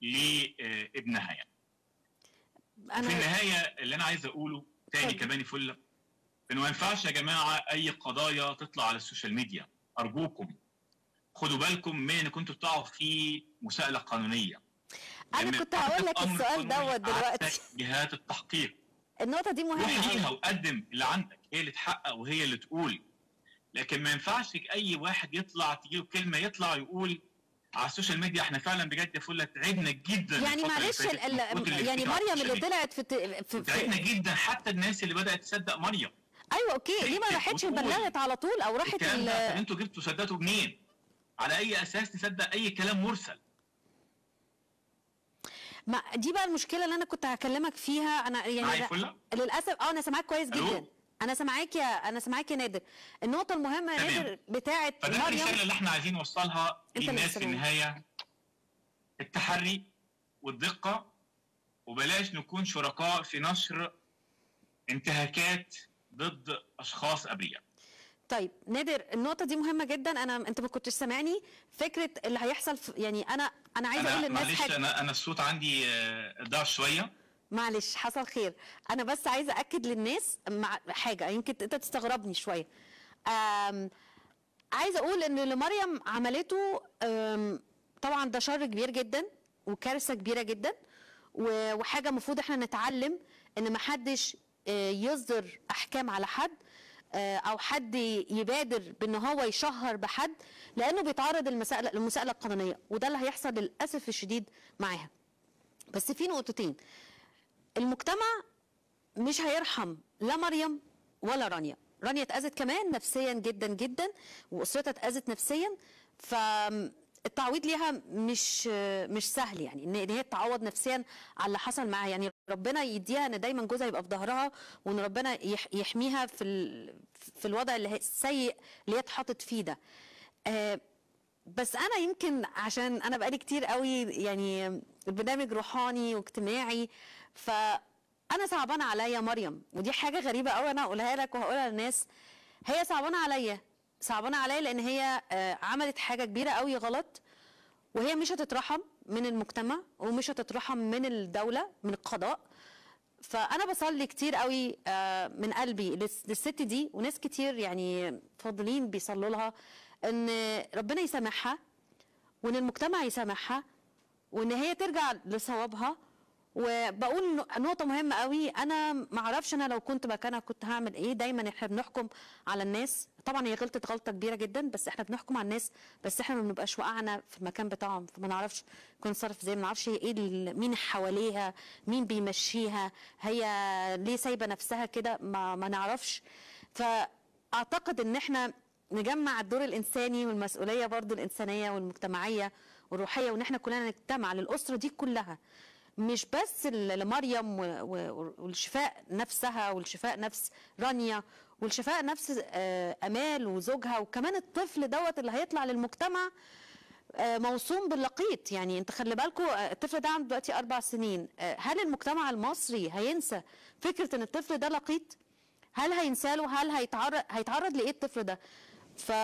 لابنها يعني في انا النهايه اللي انا عايز اقوله تاني اتفضل. كمان فله انه ما ينفعش يا جماعه اي قضايا تطلع على السوشيال ميديا ارجوكم خدوا بالكم من ان كنتوا بتقعوا في مساءله قانونيه انا لما كنت هقول لك يتحقق أمر السؤال قانوني دوت دلوقتي عندك جهات التحقيق النقطه دي روح مهمه ليها أوي. وقدم اللي عندك هي اللي تحقق وهي اللي تقول لكن ما ينفعش اي واحد يطلع تجيله كلمه يطلع يقول على السوشيال ميديا احنا فعلا بجد يا فله تعبنا جدا يعني الفترة اللي معلش فاتت ال- من كتر ال- اللي يعني بتيجي على مريم السوشيال اللي ميديا. طلعت في, في, تعبنا في جدا حتى الناس اللي بدات تصدق مريم ايوه اوكي ليه ما تكتب راحتش وتقول. بلغت على طول او راحت الكلام ال- ده طب انتوا جبتوا صدقتوا منين؟ على اي اساس نصدق اي كلام مرسل؟ ما دي بقى المشكله اللي انا كنت هكلمك فيها انا يعني معايا لا- فله؟ للاسف اه انا سامعاك كويس ألو؟ جدا انا سامعاك يا انا سامعاك يا نادر النقطه المهمه يا تمام. نادر بتاعه فده مريم الرساله اللي احنا عايزين نوصلها اللي للناس في وصلوها. النهايه التحري والدقه وبلاش نكون شركاء في نشر انتهاكات ضد اشخاص ابرياء طيب نادر النقطه دي مهمه جدا انا انت ما كنتش سامعني فكره اللي هيحصل في يعني انا انا عايزه اقول انا للناس معلش حاجه انا انا الصوت عندي آه، ضاع شويه معلش حصل خير انا بس عايزه اكد للناس مع حاجه يمكن انت تستغربني شويه أم، عايزه اقول ان اللي مريم عملته أم، طبعا ده شر كبير جدا وكارثه كبيره جدا و- وحاجه المفروض احنا نتعلم ان ما حدش آه، يصدر احكام على حد آه، او حد يبادر بان هو يشهر بحد لانه بيتعرض المساله المساءله القانونيه وده اللي هيحصل للاسف الشديد معاها بس في نقطتين المجتمع مش هيرحم لا مريم ولا رانيا رانيا اتأذت كمان نفسيا جدا جدا واسرتها اتأذت نفسيا فالتعويض ليها مش مش سهل يعني ان إن هي تتعوض نفسيا على اللي حصل معاها يعني ربنا يديها ان دايما جوزها يبقى في ظهرها وان ربنا يح- يحميها في ال- في الوضع اللي هي السيء اللي هي اتحطت فيه ده آه، بس انا يمكن عشان انا بقالي كتير قوي يعني البرنامج روحاني واجتماعي فانا صعبانه عليا مريم ودي حاجه غريبه قوي انا هقولها لك وهقولها للناس هي صعبانه عليا صعبانه عليا لان هي آه، عملت حاجه كبيره قوي غلط وهي مش هتترحم من المجتمع ومش هتترحم من الدوله من القضاء فانا بصلي كتير قوي آه، من قلبي للس- للست دي وناس كتير يعني فاضلين بيصلوا لها ان ربنا يسامحها وان المجتمع يسامحها وان هي ترجع لصوابها وبقول ن- نقطة مهمة قوي أنا ما أعرفش أنا لو كنت مكانها كنت هعمل إيه دايما إحنا بنحكم على الناس طبعا هي غلطت غلطة كبيرة جدا بس إحنا بنحكم على الناس بس إحنا ما بنبقاش وقعنا في المكان بتاعهم فما نعرفش كنا نتصرف إزاي ما نعرفش هي إيه ال- مين حواليها مين بيمشيها هي ليه سايبة نفسها كده ما, ما نعرفش فأعتقد إن إحنا نجمع الدور الإنساني والمسؤولية برضو الإنسانية والمجتمعية والروحية وإن إحنا كلنا نجتمع للأسرة دي كلها مش بس ل- لمريم و- و- والشفاء نفسها والشفاء نفس رانيا والشفاء نفس آه، امال وزوجها وكمان الطفل دوت اللي هيطلع للمجتمع آه، موسوم باللقيط يعني انت خلي بالكم الطفل ده عنده دلوقتي اربع سنين آه، هل المجتمع المصري هينسى فكره ان الطفل ده لقيط هل هينسى له هل هيتعرض هيتعرض لايه الطفل ده ف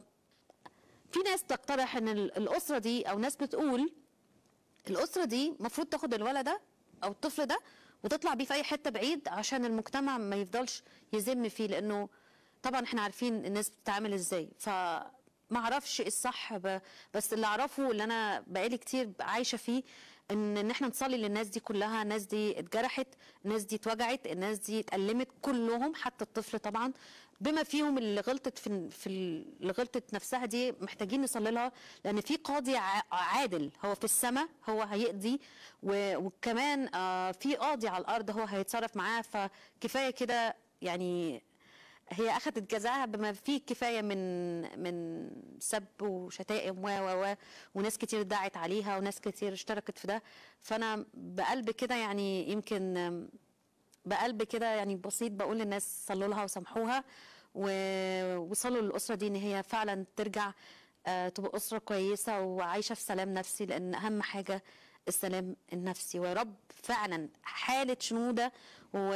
في ناس تقترح ان ال- الاسره دي او ناس بتقول الاسره دي المفروض تاخد الولد ده او الطفل ده وتطلع بيه في اي حته بعيد عشان المجتمع ما يفضلش يذم فيه لانه طبعا احنا عارفين الناس بتتعامل ازاي ف ما اعرفش ايه الصح ب... بس اللي اعرفه اللي انا بقالي كتير عايشه فيه ان ان احنا نصلي للناس دي كلها الناس دي اتجرحت الناس دي اتوجعت الناس دي اتألمت كلهم حتى الطفل طبعا بما فيهم اللي غلطت في في اللي غلطت نفسها دي محتاجين نصلي لها لان في قاضي ع- عادل هو في السماء هو هيقضي و- وكمان آه، في قاضي على الارض هو هيتصرف معاه فكفايه كده يعني هي اخذت جزاها بما فيه كفايه من من سب وشتائم و و و وناس كتير دعت عليها وناس كتير اشتركت في ده فانا بقلب كده يعني يمكن آم، بقلب كده يعني بسيط بقول للناس صلوا لها وسامحوها و- وصلوا للاسره دي ان هي فعلا ترجع آه، تبقى اسره كويسه وعايشه في سلام نفسي لان اهم حاجه السلام النفسي ويا رب فعلا حاله شنوده و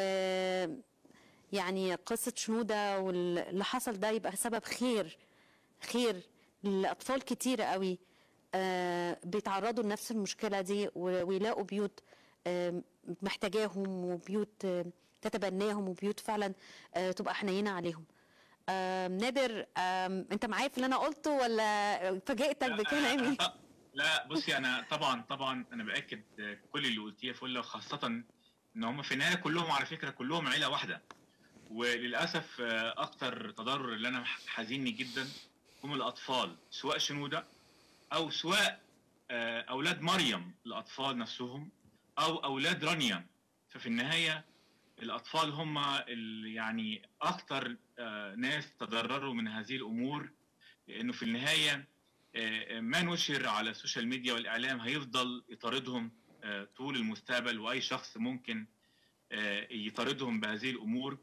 يعني قصة شنودة واللي حصل ده يبقى سبب خير خير لأطفال كتيرة قوي آه، بيتعرضوا لنفس المشكلة دي و- ويلاقوا بيوت آه، محتاجاهم وبيوت آه، تتبناهم وبيوت فعلا آه، تبقى حنينة عليهم آم، نادر آم، انت معايا في اللي انا قلته ولا فاجئتك بكلامي لا, لا بصي انا طبعا طبعا انا باكد كل اللي قلتيه فل خاصه ان هم في النهايه كلهم على فكره كلهم عيله واحده وللاسف آه، اكتر تضرر اللي انا حزيني جدا هم الاطفال سواء شنوده او سواء آه، اولاد مريم الاطفال نفسهم او اولاد رانيا ففي النهايه الاطفال هم اللي يعني اكتر آه، ناس تضرروا من هذه الامور لانه في النهايه آه، ما نشر على السوشيال ميديا والاعلام هيفضل يطاردهم آه، طول المستقبل واي شخص ممكن آه، يطاردهم بهذه الامور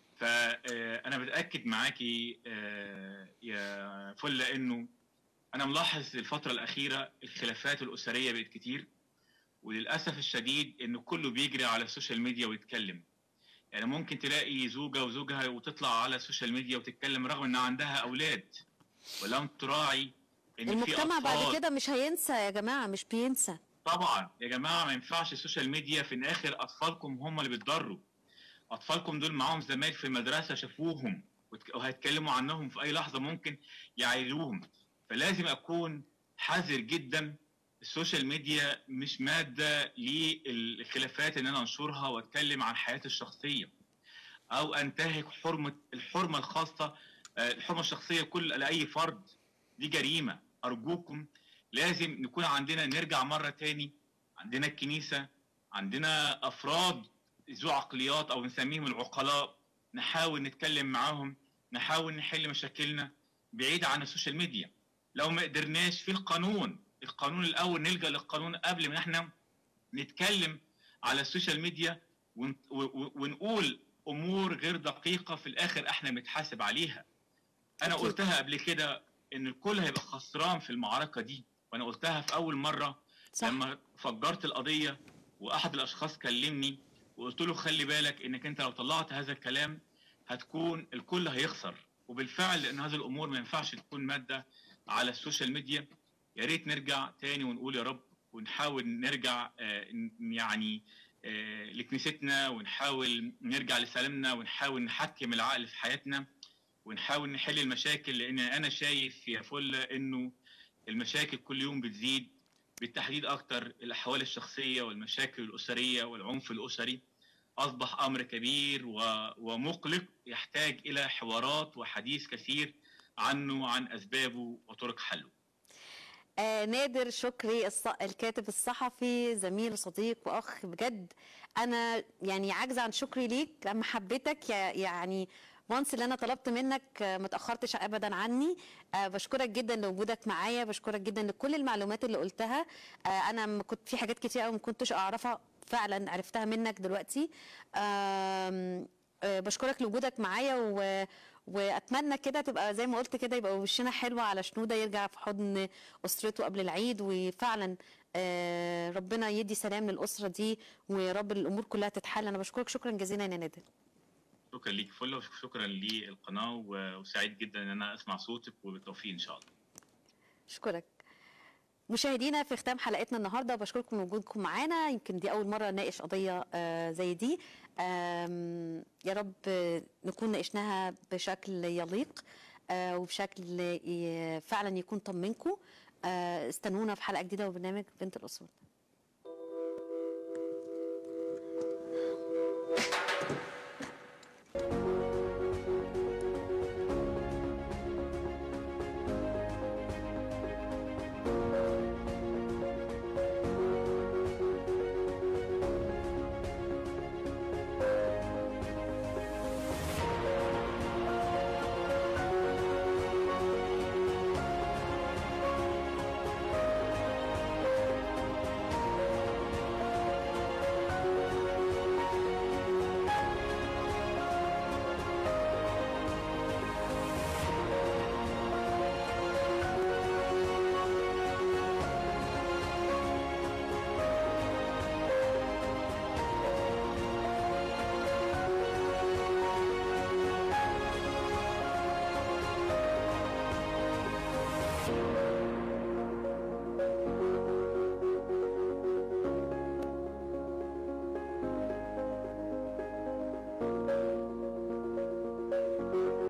فانا بتاكد معاكي آه، يا فله انه انا ملاحظ الفتره الاخيره الخلافات الاسريه بقت كتير وللاسف الشديد انه كله بيجري على السوشيال ميديا ويتكلم يعني ممكن تلاقي زوجه وزوجها وتطلع على السوشيال ميديا وتتكلم رغم ان عندها اولاد ولم تراعي ان في المجتمع بعد أطفال كده مش هينسى يا جماعة مش بينسى طبعا يا جماعه ما ينفعش السوشيال ميديا في الاخر اطفالكم هم اللي بيتضروا اطفالكم دول معاهم زمايل في المدرسه شافوهم وتك- وهيتكلموا عنهم في اي لحظه ممكن يعايروهم فلازم اكون حذر جدا السوشيال ميديا مش ماده للخلافات ان انا انشرها واتكلم عن حياتي الشخصيه او انتهك حرمه الحرمه الخاصه آه، الحرمه الشخصيه كل لاي فرد دي جريمه ارجوكم لازم نكون عندنا نرجع مره تاني عندنا الكنيسه عندنا افراد ذو عقليات او نسميهم العقلاء نحاول نتكلم معاهم نحاول نحل مشاكلنا بعيد عن السوشيال ميديا لو ما قدرناش في القانون القانون الاول نلجا للقانون قبل ما احنا نتكلم على السوشيال ميديا ون- و- و- ونقول امور غير دقيقه في الاخر احنا بنتحاسب عليها انا أكيد. قلتها قبل كده ان الكل هيبقى خسران في المعركه دي وانا قلتها في اول مره صح لما فجرت القضيه واحد الاشخاص كلمني وقلت له خلي بالك انك انت لو طلعت هذا الكلام هتكون الكل هيخسر وبالفعل لان هذه الامور ما ينفعش تكون ماده على السوشيال ميديا يا ريت نرجع تاني ونقول يا رب ونحاول نرجع آه، ن- يعني آه، لكنيستنا ونحاول نرجع لسلامنا ونحاول نحكم العقل في حياتنا ونحاول نحل المشاكل لان انا شايف يا فل انه المشاكل كل يوم بتزيد بالتحديد اكتر الاحوال الشخصيه والمشاكل الاسريه والعنف الاسري اصبح امر كبير و- ومقلق يحتاج الى حوارات وحديث كثير عنه وعن اسبابه وطرق حله آه نادر شكري الص... الكاتب الصحفي زميل صديق واخ بجد انا يعني عاجزه عن شكري ليك لما حبيتك يا- يعني وانس اللي انا طلبت منك آه، ما تاخرتش ابدا عني آه بشكرك جدا لوجودك معايا بشكرك جدا لكل المعلومات اللي قلتها آه انا ما كنت في حاجات كتير قوي ما كنتش اعرفها فعلا عرفتها منك دلوقتي آم، آه بشكرك لوجودك معايا و واتمنى كده تبقى زي ما قلت كده يبقى وشنا حلوه على شنوده يرجع في حضن اسرته قبل العيد وفعلا آه، ربنا يدي سلام للاسره دي ويا رب الامور كلها تتحل انا بشكرك شكرا جزيلا يا نادر شكرا ليك فله وشكرا للقناه و- وسعيد جدا ان انا اسمع صوتك وبالتوفيق ان شاء الله اشكرك مشاهدينا في ختام حلقتنا النهارده بشكركم من وجودكم معانا يمكن دي اول مره نناقش قضيه آه، زي دي آم، يا رب آه، نكون ناقشناها بشكل يليق آه، وبشكل ي- فعلا يكون طمنكم آه، استنونا في حلقه جديده وبرنامج بنت الاصول